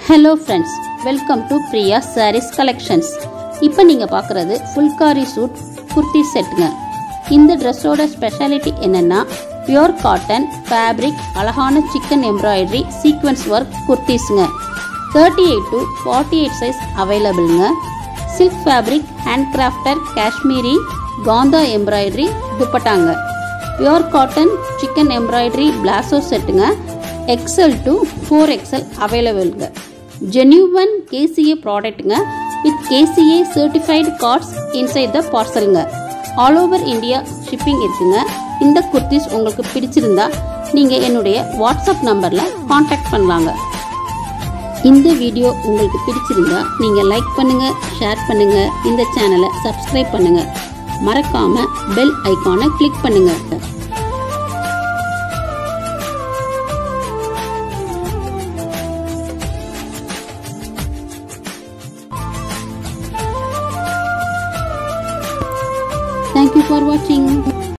Hello friends welcome to Priya Sarees collections இப்போ நீங்கள் பார்க்குறது ஃபுல்காரி சூட் குர்த்தி செட்டுங்க இந்த ட்ரெஸ்ஸோட ஸ்பெஷாலிட்டி என்னென்னா பியோர் காட்டன் ஃபேப்ரிக் அழகான சிக்கன் எம்ப்ராய்டரி சீக்வன்ஸ் ஒர்க் குர்த்திஸுங்க thirty eight to forty eight size அவைலபிளுங்க silk fabric hand crafted Kashmiri kantha embroidery துப்பட்டாங்க pure cotton chikan embroidery palazzo செட்டுங்க எக்ஸல் டு ஃபோர் எக்ஸல் அவைலபிள்ங்க ஜென்யூவன் கேசிஏ ப்ராடக்ட்டுங்க with KCA certified cards inside the பார்சலுங்க all over India shipping இருக்குங்க இந்த குர்த்திஸ் உங்களுக்கு பிடிச்சிருந்தா நீங்கள் என்னுடைய வாட்ஸ்அப் நம்பரில் காண்டாக்ட் பண்ணலாங்க இந்த வீடியோ உங்களுக்கு பிடிச்சிருந்தா நீங்கள் லைக் பண்ணுங்கள் ஷேர் பண்ணுங்கள் இந்த சேனலை சப்ஸ்கிரைப் பண்ணுங்கள் மறக்காமல் பெல் ஐக்கானை கிளிக் பண்ணுங்கள் Thank you for watching.